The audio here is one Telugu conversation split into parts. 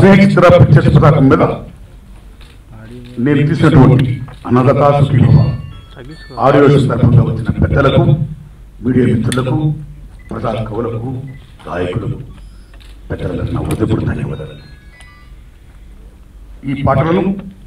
స్నేహితుల పిక్చర్స్ పతాకం మీద నేను తీసినటువంటి అన్నదాత సుఖీభవ ఆడియో సందర్భంగా వచ్చిన పెద్దలకు మీడియా మిత్రులకు ప్రజా కవులకు గాయకులకు పెద్దలకు నా హృదయపూర్వక ధన్యవాదాలు ఈ పాటలను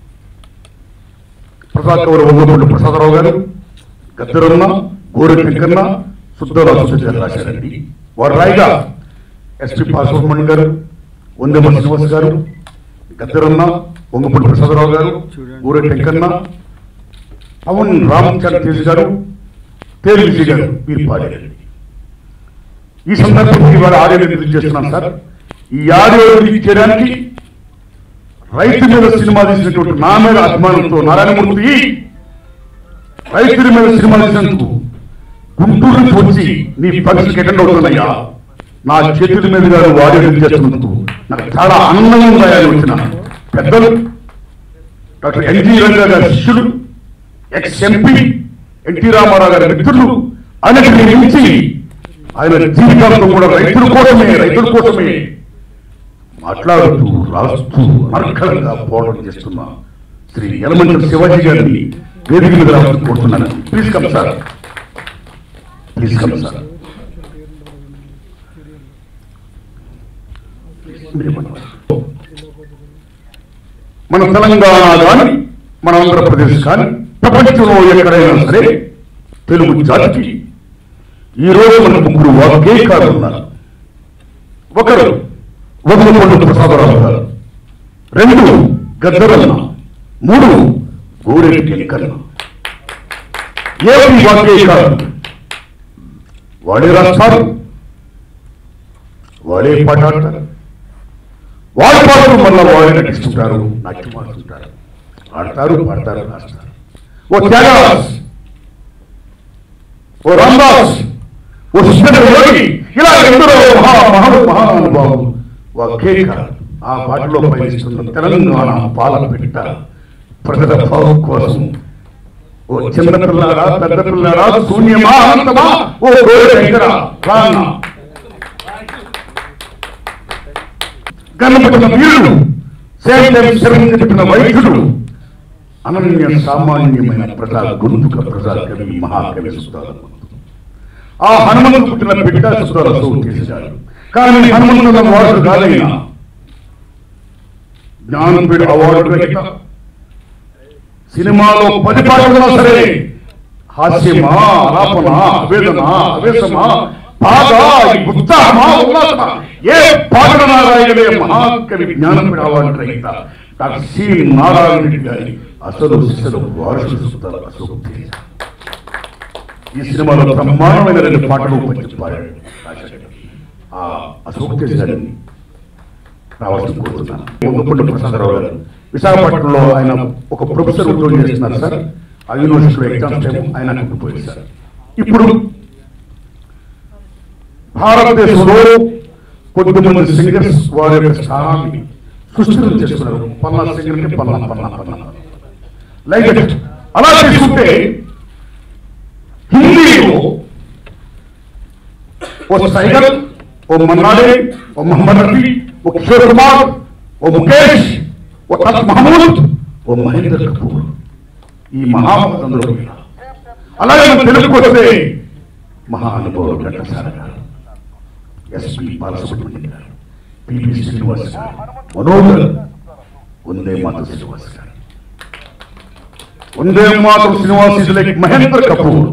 ప్రజా కవుల వంగపల్లి ప్రసాదరావు గారు గద్దరన్న గోరె వెంకన్న సుద్దరావు సుధీర్ రాశారండి వారు రాయిగా ఎస్పి బాలసుబ్రహ్మణ్యం గారు వందేమ శ్రీనివాస్ గారు గద్దరన్న వంగపల్లి ప్రసాదరావు గారు గోరె వెంకన్న పవన్ రామచంద్ర తేజ్ గారు తేలి విజయ్ గారు వీరు పాడారండి ఈ సందర్భంగా ఇవాళ ఆడియో రిలీజ్ చేస్తున్నాను సార్ ఈ ఆడియో రిలీజ్ చేయడానికి రైతు మీద సినిమా తీసినటువంటి నా మీద అభిమానంతో నారాయణమూర్తి రైతుల మీద సినిమా తీసినందుకు గుంటూరు నుంచి వచ్చి నీ ఫంక్షన్కి అటెండ్ అవుతున్నాయ్యా నా చేతుల మీదుగా నువ్వు ఆడియో రిలీజ్ చేస్తున్నందుకు నాకు చాలా ఆనందంగా ఆయన వచ్చిన పెద్దలు డాక్టర్ ఎన్జి రంగా గారి శిష్యులు ఎక్స్ ఎంపీ ఎన్టీ రామారావు గారి మిత్రులు ఆయనకి మించి ఆయన జీవితాంతం కూడా రైతుల కోసమే రైతుల కోసమే మాట్లాడుతూ రాస్తూ అనర్ఘలంగా పోరాటం చేస్తున్న శ్రీ యలమంచల శివాజీ గారిని వేదిక మీద రావాలని కోరుతున్నాను please come sir please come sir మన తెలంగాణ కానీ మన ఆంధ్రప్రదేశ్ కానీ ప్రపంచంలో ఎక్కడైనా సరే తెలుగు జాతికి ఈ రోజు మన ముగ్గురు వాగ్గేయకారులు ఉన్నారు ఒకరు వదులుకొండ ప్రసాదరావు గారు రెండు గద్దరన్న మూడు గోరెడ్డి వెంకన్న ఏపీ వాగ్గేయకారులు వాడే రాస్తారు వాడే పాటాడతారు వాడి పాటలు మళ్ళా వాడే నటిస్తుంటారు నాట్యం ఆడుతుంటారు ఆడతారు పాడతారు రాస్తారు ఓ త్యాగరాజ్ ఓ రామదాస్ ఓ సుందర యోగి ఇలా ఎందరో మహా మహా మహానుభావులు ఒకే కాదు ఆ పాటలో పయనిస్తున్న తెలంగాణ పాల పెట్ట ప్రజల భావం కోసం ఓ చిన్న పిల్లారా పెద్ద పిల్లారా శూన్యమా అనంతమా ఓ గోడ దగ్గర రాన్న కనపడిన వీరుడు సేద్యం శరం చెప్పిన వైద్యుడు అనన్య సామాన్యమైన ప్రజా గొంతుక ప్రజా కవి మహాకవి సుధారణ ఆ హనుమంతు పుట్టిన బిడ్డ సుధారసు చేశాడు కానీ హనుమంతుల వాడు కాదైనా జ్ఞానపీఠ అవార్డు గ్రహీత సినిమాలో పది పాటలున్నా సరే హాస్యమా ఆలాపన ఆవేదన ఆవేశమా బాధ ఉత్సాహమా ఉల్లాసమా ఏ పాటన రాయగలే మహాకవి జ్ఞానపీఠ అవార్డు గ్రహీత డాక్టర్ సి నారాయణ రెడ్డి గారి అసలు శిశులు వారసులు సుధార అశోక్ తేజ. ఈ సినిమాలో బ్రహ్మాండమైన రెండు పాటలు పద్యం పాడాడు రాశాడు. ఆ అశోక్ తేజ్ గారిని రావాల్సి కోరుతున్నాను వంగపండు ప్రసాదరావు గారు విశాఖపట్నంలో ఆయన ఒక ప్రొఫెసర్ ఉద్యోగం చేస్తున్నారు సార్ ఆ యూనివర్సిటీలో ఎగ్జామ్స్ టైం ఆయన ఉండిపోయింది సార్ ఇప్పుడు భారతదేశంలో కొద్దిమంది సింగర్స్ వారి యొక్క స్థానాన్ని సృష్టించి చేస్తున్నారు పల్లా సింగర్కి పల్లా పల్లా పల్లా లైక్ ఇట్. అలా తీసుకుంటే హిందీలో ఓ సైగల్ ఓ మన్నాడే ఓ మొహమ్మద్ రఫీ ఓ కిషోర్ కుమార్ ఓ ముఖేష్ ఓ తత్ మహమూద్ ఓ మహేందర్ కపూర్ ఈ మహామందరూ అలాగే మన తెలుగుకు వస్తే మహానుభావుడు ఘంటసాల గారు ఎస్పి బాలసుబ్రహ్మణ్యం గారు పిపి శ్రీనివాస్ గారు మనోజ్ గారు Vande Mata Srinivas garu Vande Mata Srinivas is like Mahendra Kapoor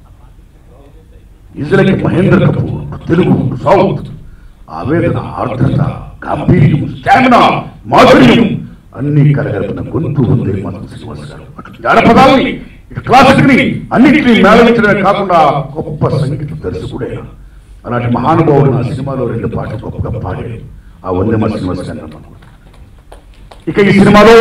is like Mahendra Kapoor Telugu south ఆవేదన ఆర్ద్రత గాంభీర్యం స్టామినా మాధుర్యం అన్ని కలగలిపిన గొంతు ఉంది మన శ్రీనివాస్ గారు అటు జానపదాలని ఇటు క్లాసిక్ ని అన్నింటినీ మేళవించడమే కాకుండా గొప్ప సంగీత దర్శకుడే అలాంటి మహానుభావుడు నా సినిమాలో రెండు పాటలు గొప్పగా పాడాడు ఆ వందేమ శ్రీనివాస్ గారిని అన్నమాట. ఇక ఈ సినిమాలో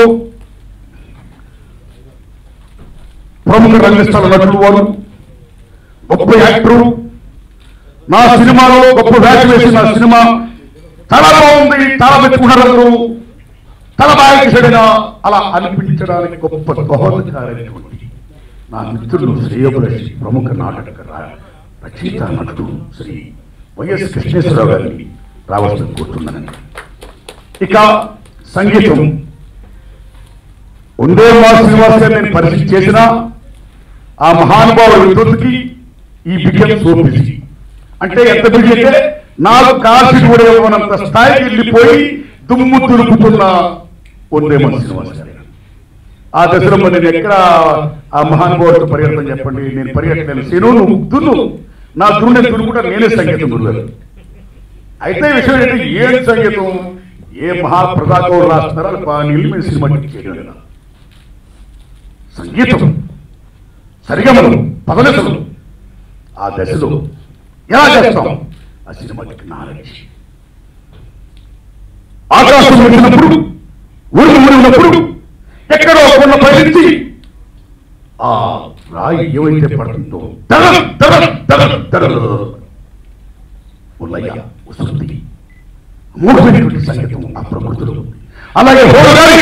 ప్రముఖ రంగస్థల నటులు వారు గొప్ప యాక్టరు నా సినిమాలో గొప్ప వ్యాఖ్య వేసి నా సినిమా చాలా బాగుంది చాలా మెచ్చుకున్నారు అందరూ చాలా బాగా చేశాడైనా అలా అనిపించడానికి గొప్ప దోహదకారైనటువంటి నా మిత్రులు శ్రేయోభిలాషి ప్రముఖ నాటక రా- రచయిత నటుడు శ్రీ వైఎస్ కృష్ణేశ్వరరావు గారిని రావాల్సిన కోరుతున్నాను ఇక సంగీతం ఉండే మా శ్రీనివాస్ గారు నేను పరిస్థితి చేసినా ఆ మహానుభావుడు విద్యుత్కి ఈ బియ్యం సో బిజీ అంటే ఎంత బిజీ అంటే నాకు కాల్చి కూడా ఇవ్వనంత స్థాయికి వెళ్ళిపోయి దుమ్ము తులుపుతున్న ఉండే మా శ్రీనివాస్ గారు ఆ దశలో మరి నేను ఎక్కడ ఆ మహానుభావుడితో పరిగెడతాను చెప్పండి నేను పరిగెట్టలేను శను నువ్వు దున్ను నా దున్ను నేను దున్నుకుంటా నేనే సంగీతం గురుగారు అయితే విషయం ఏంటంటే ఏం సంగీతం ఏ మహాప్రదాకవుడు రాస్తున్నారో అది బాగా నిలిపిన సినిమా చేయడం లేదా సంగీతం సరిగమలు పదలసలు ఆ దశలో ఎలా చేస్తాం ఆ సినిమాకి నాలెడ్జ్ ఆకాశం వచ్చినప్పుడు ఊరికి ఉన్నప్పుడు ఎక్కడో కొండ పైనుంచి ఆ రాయి ఏమైతే పడుతుందో దడ దడ దడ దడ ఉల్లయ్య వస్తుంది అమోఘమైనటువంటి సంగీతం ఆ ప్రకృతిలో ఉంది. అలాగే హోరగాలి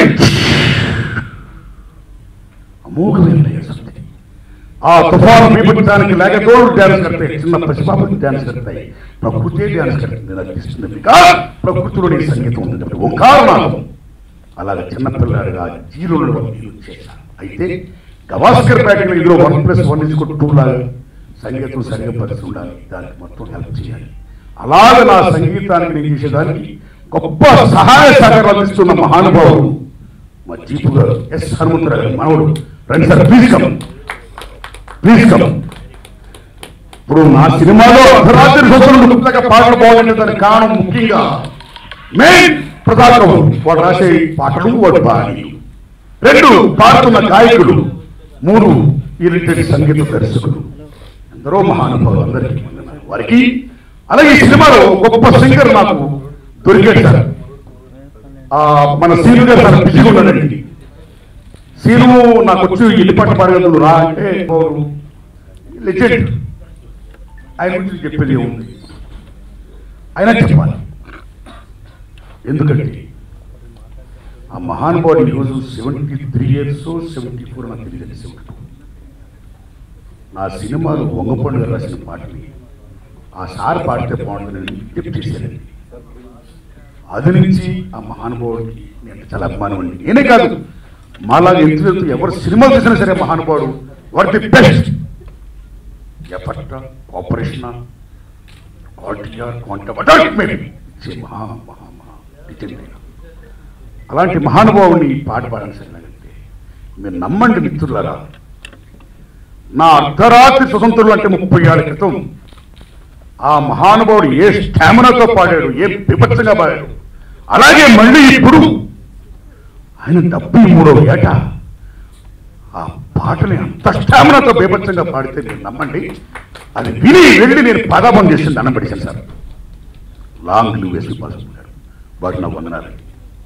అమోఘమైన సంగతి ఆ తుఫాను బీపట్టానికి లేకపోవడం డ్యాన్స్ కడతాయి చిన్న పసిపాపలు డ్యాన్స్ కడతాయి ప్రకృతి డ్యాన్స్ కడుతుంది నాకు ఇస్తుంది ఇంకా ప్రకృతిలోని సంగీతం ఉంది కాబట్టి ఓంకారనాదం అలాగే చిన్నపిల్లాడిగా జీరులను చేశాను అయితే గవాస్కర్ ప్యాకెట్ ఇందులో one plus one is two లాగా సంగీతం సరిగ్గా పరిస్థితి ఉండాలి దానికి మొత్తం హెల్ప్ చేయాలి అలాగే నా సంగీతానికి నేను చేసేదానికి గొప్ప సహాయ సహకారాలు అందిస్తున్న మహానుభావుడు మా చీఫ్ గారు ఎస్ హనుమంతరావు గారు మనవడు రండి sir please come please come ఇప్పుడు నా సినిమాలో అర్ధరాత్రి సోదరులు ముఖ్యంగా పాటలు బాగుండే దానికి కారణం ముఖ్యంగా మెయిన్ ప్రధాకం వాడు రాసే పాటలు వాడు పాడి రెండు పాడుతున్న గాయకుడు మూడు ఇరిటెడ్ సంగీత దర్శకుడు ఎందరో మహానుభావులు అందరికీ వందనాలు. వారికి అలాగే ఈ సినిమాలో గొప్ప సింగర్ నాకు దొరికాడు సార్ ఆ, మన సీను గారు చాలా బిజీగా ఉన్నాడండి సీను నాకు వచ్చి ఇల్లు పట్ట పడగలదు రా అంటే లెజెండ్ ఆయన గురించి చెప్పేది ఏముంది అయినా చెప్పాలి ఎందుకంటే ఆ మహానుభావుడు ఈరోజు seventy three years seventy four నాకు తెలియదు సెవెంటీ టూ నా సినిమాలు వంగపండుగ రాసిన పాటని ఆ సార్ పాడితే బాగుంటుందని టిప్ చేశానండి అది నుంచి ఆ మహానుభావుడికి నేను చాలా అభిమానం అండి నేనే కాదు మాలాగా ఎంతో ఎవరు సినిమాలు చేసినా సరే మహానుభావుడు వారి ది బెస్ట్ ఎఫర్ట్ ఆపరేషన్ క్వాలిటీయా క్వాంటమ్ ఇచ్చే మహా మహా మహా legend ఆయన. అలాంటి మహానుభావుని పాట పాడాలని సరినంటే మీరు నమ్మండి మిత్రులారా నా అర్ధరాత్రి స్వతంత్రులు అంటే ముప్పై ఏళ్ళ క్రితం ఆ మహానుభావుడు ఏ స్టామినాతో పాడాడు ఏ బిభత్సంగా పాడాడు అలాగే మళ్ళీ ఇప్పుడు ఆయన డెబ్బై మూడో ఏట ఆ పాటని అంత స్టామినాతో బీభత్సంగా పాడితే మీరు నమ్మండి అది విని వెళ్ళి నేను పదాపం చేసింది అన్నం పెట్టాను సార్ లాంగ్ లివ్ వేసి పాల్గొన్నాడు వాటి నా వందనాలు